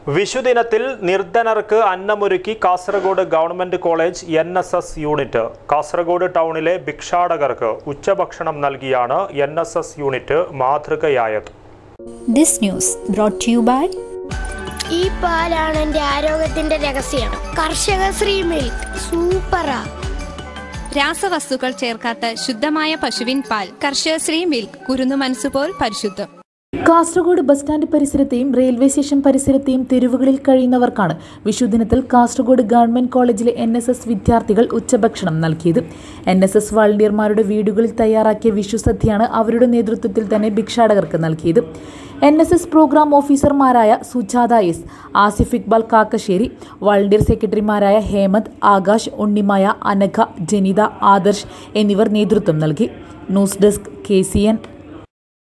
വിഷുദിനത്തിൽ നിർധനർക്ക് അന്നമൊരുക്കി Kasaragod government college N S S unit Kasaragod ടൗണിലെ ഭിക്ഷാടകർക്ക് ഉച്ചഭക്ഷണം നൽകിയാണ് എൻ എസ് എസ് യൂണിറ്റ് മാതൃകയായത് This news brought to you by ഈ പാലാണ് എന്റെ ആരോഗ്യത്തിന്റെ രഹസ്യം കർഷക ശ്രീ മിൽക്ക് സൂപ്പറാ രാസവസ്തുക്കൾ ചേർക്കാത്ത ശുദ്ധമായ പശുവിൻ പാൽ കർഷകശ്രീ മിൽക്ക് കുരുന്നു മനസ്സുപോൽ പരിശുദ്ധം കാസർഗോഡ് ബസ് സ്റ്റാൻഡ് പരിസരത്തെയും റെയിൽവേ സ്റ്റേഷൻ പരിസരത്തെയും തെരുവുകളിൽ കഴിയുന്നവർക്കാണ് വിഷുദിനത്തിൽ കാസർഗോഡ് ഗവൺമെന്റ് കോളേജിലെ എൻ എസ് എസ് വിദ്യാർത്ഥികൾ ഉച്ചഭക്ഷണം നൽകിയത് എൻ എസ് എസ് വാളണ്ടിയർമാരുടെ വീടുകളിൽ തയ്യാറാക്കിയ വിഷു സദ്യയാണ് അവരുടെ നേതൃത്വത്തിൽ തന്നെ ഭിക്ഷാടകർക്ക് നൽകിയത് എൻ എസ് എസ് പ്രോഗ്രാം ഓഫീസർമാരായ സുജാത എസ് ആസിഫ് ഇക്ബാൽ കാക്കശ്ശേരി വാളണ്ടിയർ സെക്രട്ടറിമാരായ ഹേമന്ത് ആകാശ് ഉണ്ണിമായ അനഘ ജനിത ആദർശ് എന്നിവർ നേതൃത്വം നൽകി news desk K C N